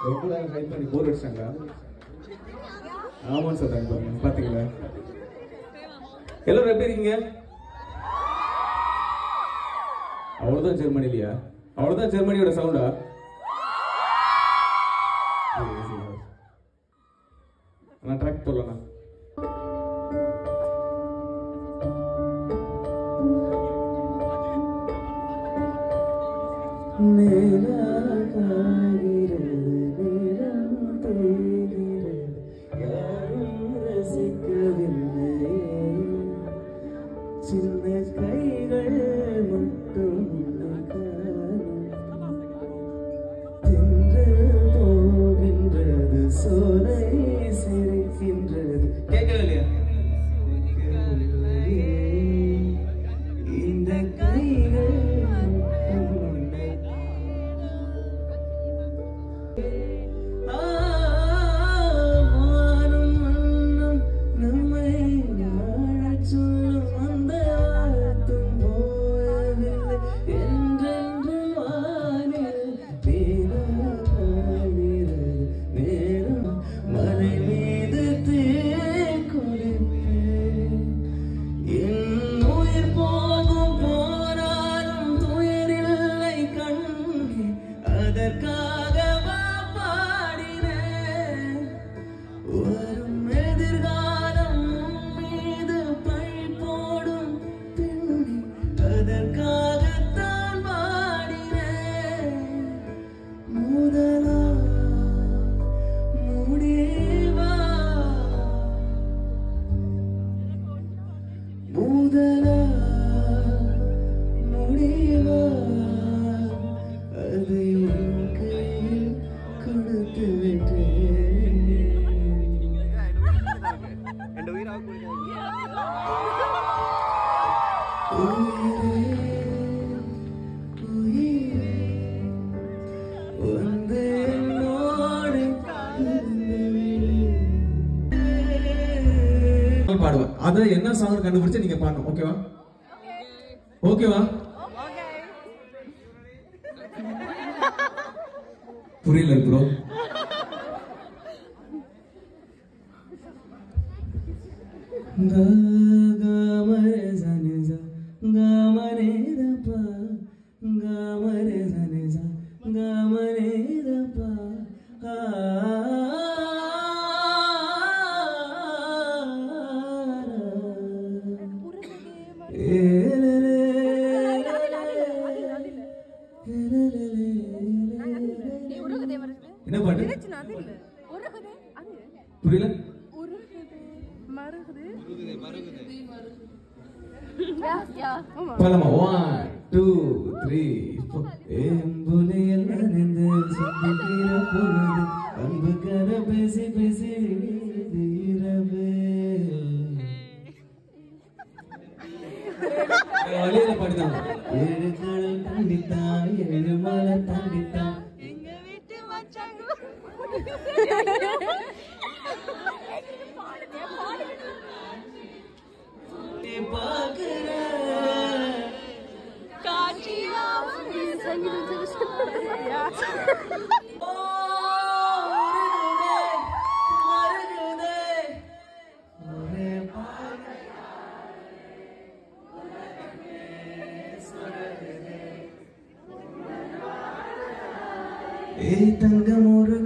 ரொம்ப நேரம் ட்ரை பண்ணி போர் அடிச்சாங்க ஆமாம் சார் பாருங்க பார்த்தீங்களா எல்லாரும் எப்படி இருக்கீங்க அவ்வளோதான் ஜெர்மனி இல்லையா அவ்வளோதான் ஜெர்மனியோட சவுண்டா நான் ட்ராக் சொல்லலாம் சின்ன கைகள் மட்டும் தின்று போகின்றது சோலை சிரிக்கின்றது கேட்கவே இல்லையா இந்த கைகள் உன்னை ஆவானும் மண்ணும் நம்மை வாழச் சொல்லும் அந்த வார்த்தும் போகவில்லை என்றென்றும் வானில் நீராடுகிறது நேரம் மலை மீது தேக்குளிப்பேன் என் உயிர் போகும் போனாலும் துயரில்லை கண்ணே அதற்காக பாடினேன் வரும் எதிர்காலம் உன் மீது பழி போடும் பெண்ணே அதற்காகத்தான் பாடினேன் முதலா முடிவா முதலா முடிவா அதை உன் கையில் கொடுத்து விட்டேன் உயிரே, உயிரே, வந்து என்னோடு இருந்தவில்லை. பாடுவேன் அதை என்ன சாங் கண்டுபிடிச்சு நீங்க பாடணும் ஓகேவா ஓகேவா புரியல ப்ரோ गामरे जाने जा गामरे दपा गामरे जाने जा गामरे दपा என்ன பாட்டு புரியல போலாமா ஒன் டூ த்ரீ எம்புலையில் நனைந்து சிந்திக்கிற பொழுது அன்பு கர பேசி பேசி இரவு வழியில பாடிதான் ஏழு கடல் தாண்டித்தான் ஏழு மலை தாண்டித்தான் நீ பார்க்கிற ஏய் தங்கம் ஒரு